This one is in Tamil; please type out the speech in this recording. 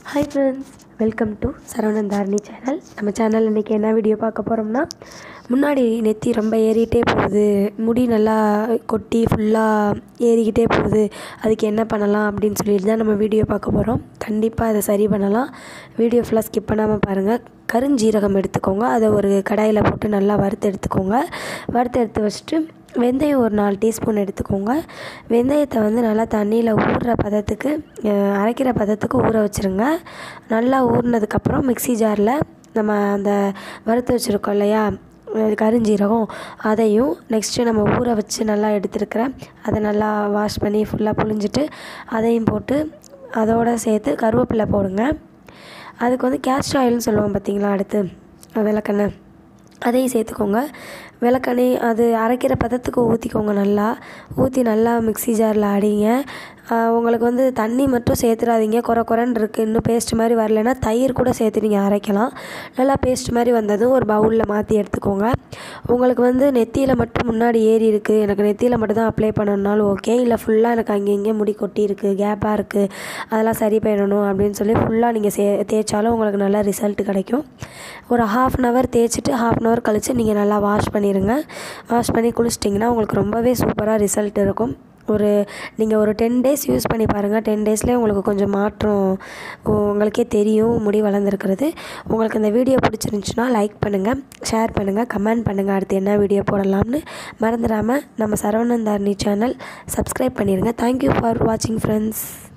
hi friends welcome to Saravanan Dharani channel நம்ம சேனல் இன்றைக்கி என்ன வீடியோ பார்க்க போகிறோம்னா முன்னாடி நெத்தி ரொம்ப ஏறிட்டே போகுது முடி நல்லா கொட்டி ஃபுல்லாக ஏறிக்கிட்டே போகுது அதுக்கு என்ன பண்ணலாம் அப்படின்னு சொல்லிட்டு தான் நம்ம வீடியோ பார்க்க போகிறோம் கண்டிப்பாக அதை சரி பண்ணலாம் வீடியோ ஃபுல்லாக ஸ்கிப் பண்ணாமல் பாருங்கள் கருஞ்சீரகம் எடுத்துக்கோங்க அதை ஒரு கடாயில் போட்டு நல்லா வறுத்து எடுத்துக்கோங்க வறுத்து எடுத்து வச்சுட்டு வெந்தயம் ஒரு நாலு டீஸ்பூன் எடுத்துக்கோங்க வெந்தயத்தை வந்து நல்லா தண்ணியில் ஊறுற பதத்துக்கு அஹ், அரைக்கிற பதத்துக்கு ஊற வச்சுருங்க நல்லா ஊறினதுக்கப்புறம் மிக்ஸி ஜாரில் நம்ம அந்த வறுத்து வச்சுருக்கோம் இல்லையா அஹ், கருஞ்சீரகம் அதையும் நெக்ஸ்ட்டு நம்ம ஊற வச்சு நல்லா எடுத்துருக்கிறேன் அதை நல்லா வாஷ் பண்ணி ஃபுல்லாக புழிஞ்சிட்டு அதையும் போட்டு அதோடு சேர்த்து கருவேப்பிலை போடுங்க அதுக்கு வந்து கேஸ்டர் ஆயில்னு சொல்லுவோம் பார்த்தீங்களா அடுத்து விளக்கெண்ணெய் அதையும் சேர்த்துக்கோங்க விளக்கெண்ணெய் அது அரைக்கிற பதத்துக்கு ஊற்றிக்கோங்க நல்லா ஊற்றி நல்லா மிக்ஸி ஜாரில் அடிங்க ஆஹ் உங்களுக்கு வந்து தண்ணி மட்டும் சேர்த்துறாதீங்க குறை குறைன்னு இருக்குது இன்னும் பேஸ்ட் மாதிரி வரலைன்னா தயிர் கூட சேர்த்து நீங்கள் அரைக்கலாம் நல்லா பேஸ்ட் மாதிரி வந்ததும் ஒரு பவுலில் மாற்றி எடுத்துக்கோங்க உங்களுக்கு வந்து நெத்தியில் மட்டும் முன்னாடி ஏறி இருக்குது எனக்கு நெத்தியில் மட்டும் தான் அப்ளை பண்ணணுனாலும் ஓகே இல்லை ஃபுல்லாக எனக்கு அங்கே இங்கே முடி கொட்டி இருக்குது கேப்பாக இருக்குது அதெல்லாம் சரி பண்ணணும் அப்படின்னு சொல்லி ஃபுல்லாக நீங்கள் சே தேய்ச்சாலும் உங்களுக்கு நல்ல ரிசல்ட் கிடைக்கும் ஒரு ஹாஃப் அன் ஹவர் தேய்ச்சிட்டு ஹாஃப் அன் ஹவர் கழித்து நீங்கள் நல்லா வாஷ் பண்ணிடுங்க வாஷ் பண்ணி குளிச்சிட்டிங்கன்னா உங்களுக்கு ரொம்பவே சூப்பராக ரிசல்ட் இருக்கும் ஒரு நீங்கள் ஒரு டென் டேஸ் யூஸ் பண்ணி பாருங்கள் டென் டேஸ்லேயே உங்களுக்கு கொஞ்சம் மாற்றம் உங்களுக்கே தெரியும் முடி வளர்ந்துருக்கிறது உங்களுக்கு இந்த வீடியோ பிடிச்சிருந்துச்சுன்னா லைக் பண்ணுங்கள் ஷேர் பண்ணுங்கள் கமெண்ட் பண்ணுங்கள் அடுத்து என்ன வீடியோ போடலாம்னு மறந்துடாமல் நம்ம சரவணன் தாரணி சேனல் சப்ஸ்கிரைப் பண்ணிடுங்க தேங்க்யூ ஃபார் வாட்சிங் ஃப்ரெண்ட்ஸ்